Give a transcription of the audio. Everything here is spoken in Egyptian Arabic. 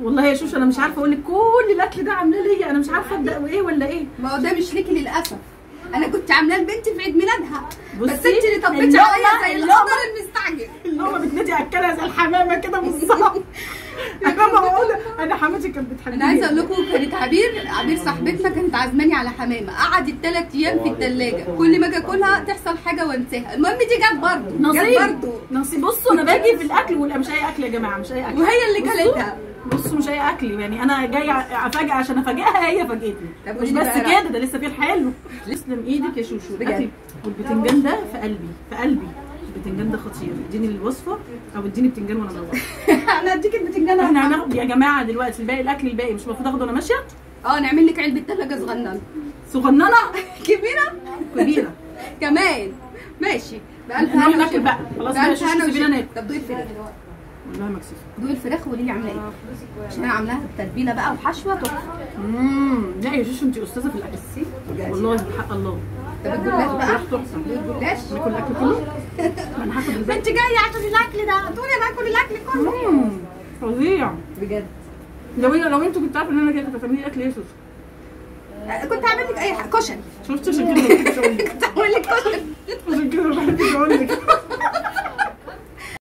والله يا شوش انا مش عارفه اقول لك كل الاكل ده عاملاه ليا انا مش عارفه ابدا ايه ولا ايه ما هو ده مش ليكي للاسف انا كنت عاملاه لبنتي في عيد ميلادها بس بصي، انت اللي طبيتي اللقمة- عليا زي اللقمة- القدر المستعجل اللي هو بتنادي اكلها زي الحمامه كده بالظبط انا بقول انا حماتي كانت بتحبني انا عايزه اقول لكم كانت عبير عبير صاحبتنا كانت عازماني على حمامه قعدت ثلاث ايام في الثلاجه كل ما اجي اكلها تحصل حاجه وانساها المهم دي جت برضه جت نصيب برضه نصيب بصوا انا باجي في الاكل ولا مش اي اكل يا جماعه مش اي اكل وهي اللي بصوا- كلتها بصوا مش اي اكل يعني انا جايه افاجئ عشان افاجئها هي فاجئتني طب مش قولي بس بقى رأيك. كده ده لسه في الحلو تسلم ايدك يا شوشو بجد. الأكل والبتنجان ده في قلبي في قلبي البتنجان ده خطير اديني الوصفه او اديني بتنجان وانا مروحه انا اديك البتنجان احنا هناخد يا جماعه دلوقتي الباقي الاكل الباقي مش المفروض اخده وانا ماشيه اه نعمل لك علبه ثلاجه صغننه صغننه كبيره كبيره كمان ماشي بألف نروح هنا ناكل وشفا. بقى. خلاص بقى يا بألف شوشو هنا سيبينا وشفا. ناكل. طب دوقي الفراخ والله مكسوفه دوقي الفراخ وقولي لي عامله ايه عشان انا عاملاها بتتبيله بقى وحشوه تحفه امم لا يا شوشو انت استاذه في الاكل بجد. والله بحق الله طب الجلاش بقى فراخ تحفه الجلاش ناكل الاكل كله انا هاخد ما الباقي انت جايه عشان الاكل ده تقولي انا اكل الاكل كله مم، فظيع بجد لو لو انتوا كنتوا عارفين ان انا كده كنت هتعملي لي اكل ايه يا سوسو آه، كنت هعمل لك اي حاجه كشري شفت عشان كده ما بحبش اقول لك كنت هعمل لك كشري عشان كده ما بحبش اقول لك